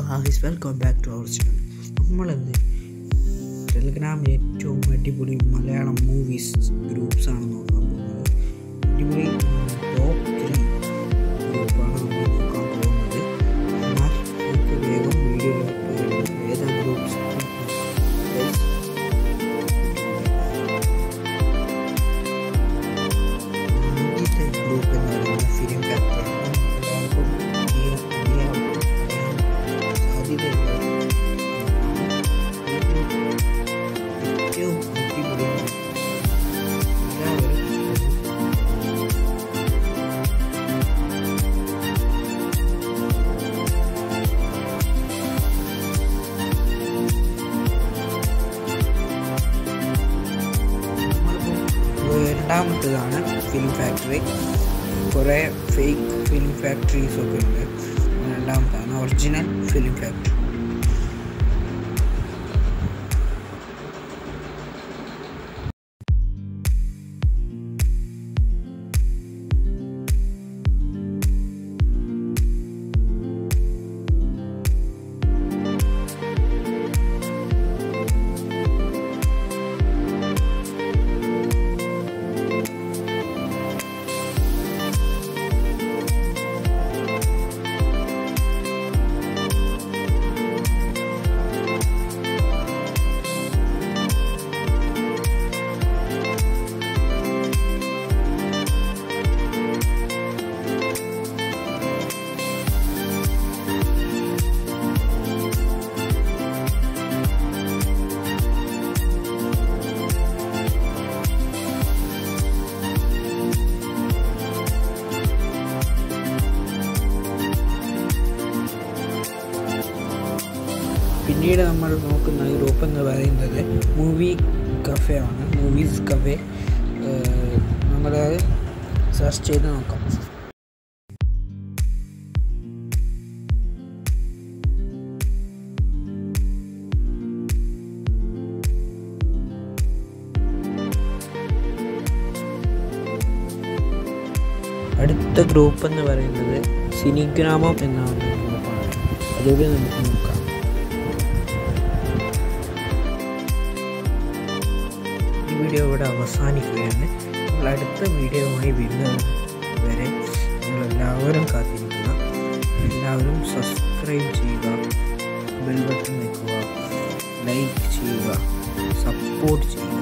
guys welcome back to our channel നമ്മളെന്ത് ടെലിഗ്രാമിൽ ഏറ്റവും അടിപൊളി മലയാളം മൂവീസ് ഗ്രൂപ്പ്സ് ആണ് നോക്കാൻ പോകുന്നത് അടിപൊളി ടോപ്പ് ത്രീ ഗ്രൂപ്പാണ് നമ്മൾ നോക്കാൻ പോകുന്നത് എന്നാൽ നമുക്ക് വേഗം വീഡിയോയിലോട്ട് വരുന്നത് ഏതാ ഗ്രൂപ്പ്സ് ആദ്യത്തെ ഗ്രൂപ്പ് എന്ന് പറയുന്നത് ഫിലിം ഫാക്ടർ എല്ലാവർക്കും അറിയാം അറിയാം അറിയാൻ സാധ്യതയുള്ള ഈ ഗ്രൂപ്പ് ഏറ്റവും അടിപൊളിയാണ് എല്ലാവരും നമ്മളിപ്പോൾ രണ്ടാമത്തേതാണ് ഫിലിം ഫാക്ടറി കുറേ ഫേക്ക് ഫിലിം ഫാക്ടറീസ് ഒക്കെ ഉണ്ട് രണ്ടാമത്താണ് ഒറിജിനൽ ഫിലിം ഫാക്ടറി പിന്നീട് നമ്മൾ നോക്കുന്ന ഗ്രൂപ്പ് എന്ന് പറയുന്നത് മൂവി കഫേ ആണ് മൂവീസ് കഫേ നമ്മളത് സെർച്ച് ചെയ്ത് നോക്കാം അടുത്ത ഗ്രൂപ്പ് എന്ന് പറയുന്നത് സിനിഗ്രാമം എന്ന ഗ്രൂപ്പാണ് അതുകൂടി നമുക്ക് നോക്കാം ഈ വീഡിയോ ഇവിടെ അവസാനിക്കുകയാണ് നമ്മൾ അടുത്ത വീഡിയോയുമായി വരുന്നത് വരെ നിങ്ങളെല്ലാവരും കാത്തിരിക്കുക എല്ലാവരും സബ്സ്ക്രൈബ് ചെയ്യുക ബെൽ ബട്ടൺ വെക്കുക ലൈക്ക് ചെയ്യുക സപ്പോർട്ട് ചെയ്യുക